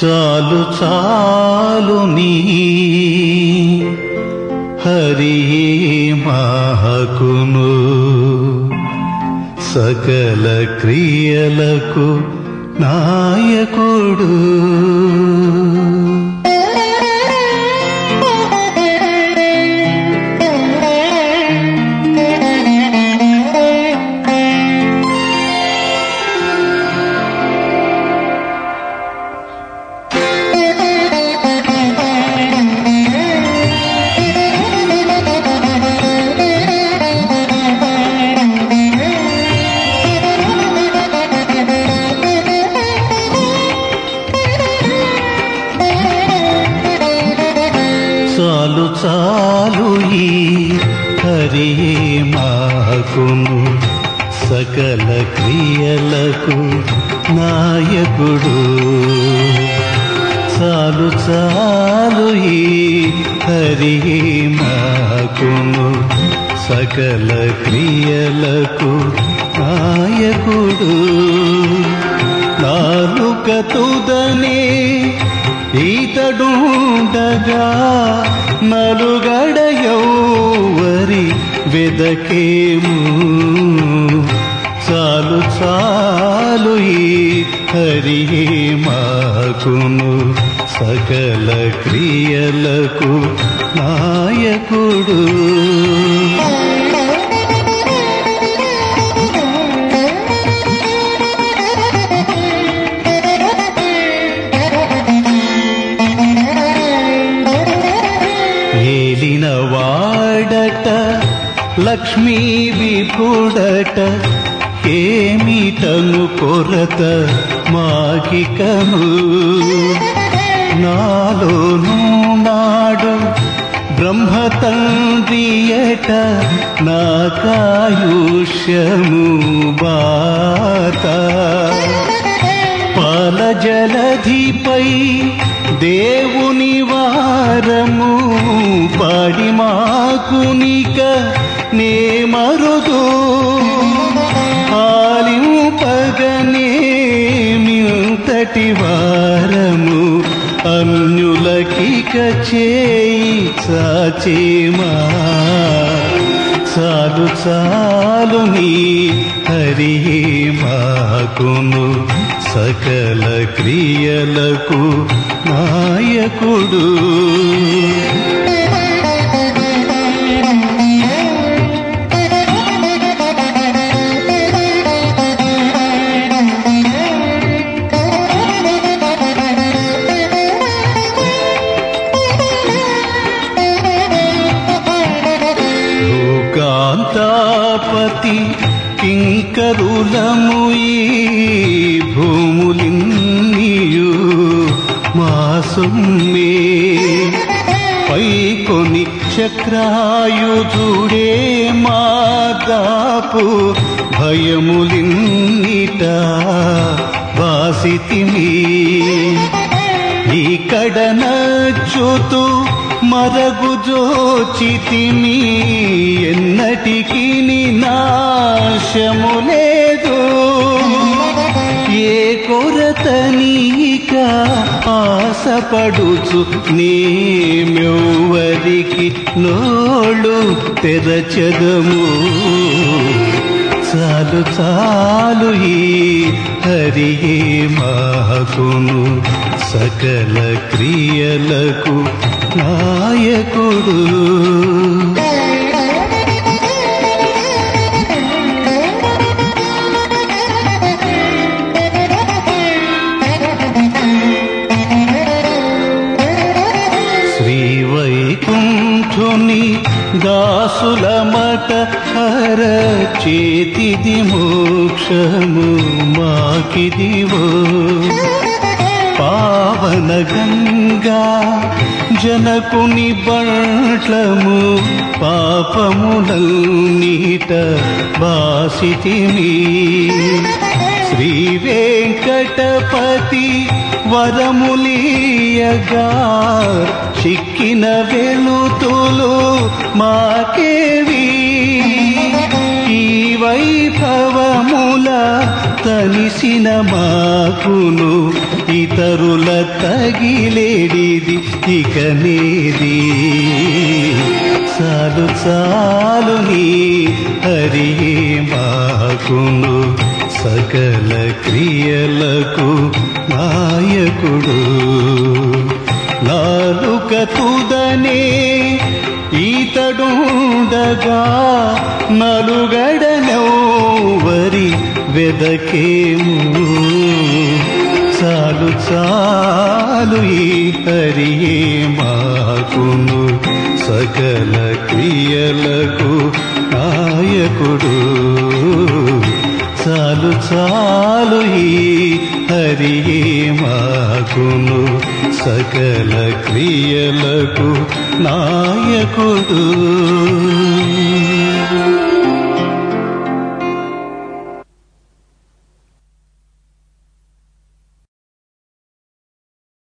చాలు చాలు నీ హరి మాకును సకల క్రియలకు నాయకుడు చాలు చాలు ఈ హరి మాకును సకల క్రియలకు నాయకుడు చాలు చాలు ఈ హరి మాకును సకల క్రియలకు నాయకుడు నాలుక తుదనే ఈతడుండగా నలుగడ యౌవరి వెదకేము చాలు చాలు ఈ హరి మాకును సకల క్రియలకు నాయకుడు ఏలిన వాడట లక్ష్మీ విపుడట ఏమిటను కొరత మాకికను నాలోను నాడు బ్రహ్మ తండ్రియట నాకాయుష్యము బాత పాల జలధిపై దేవుని వారము పాడి మాకునిక నే మరుదు ఆలింపగనే మింతటి వారము అన్యులకిక చేయి చాచేమా చాలు చాలు నీ హరి మాకును సకల క్రియలకు నాయకుడు లోకాంతాపతి కింకరులము ఈ భూములిన్నీయు మా సొమ్మే పైకొని చక్రాయుధుడే మాదాపు భయములిన్నిట వాసితిమి ఇక్కడ నచ్చుతూ మరగుజోచితిమి ఎన్నటికి నాశము లేదు ఏ కొరత నీక ఆశపడుచు నేమెవ్వరికి నోళ్ళు తెరచదము చాలు చాలు ఈ హరి మాకును సకల క్రియలకు నాయకుడు శ్రీ వైకుంఠుని దాసుల మట హర చేతిది మోక్షము మాకిదివో పావన గంగా జనకుని బంట్లము పాపములన్నీట బాసితిమి శ్రీ వెంకటపతి వరములీయగా చిక్కిన వెలుతులు మాకేవి ఈ వైభవముల తనిసిన మాకును ఇతరుల తగిలేడిది ఇక నేది చాలు చాలు నీ హరియే మాకును సకల క్రియలకు నాయకుడు నాలుక తుదనే ఈతడుండగా నలుగడనెవ్వరి వెదకేము చాలు చాలు ఈ హరియే మాకును సకల క్రియలకు నాయకుడు చాలు చాలు ఈ హరియే మాకును సకల క్రియలకు నాయకుడు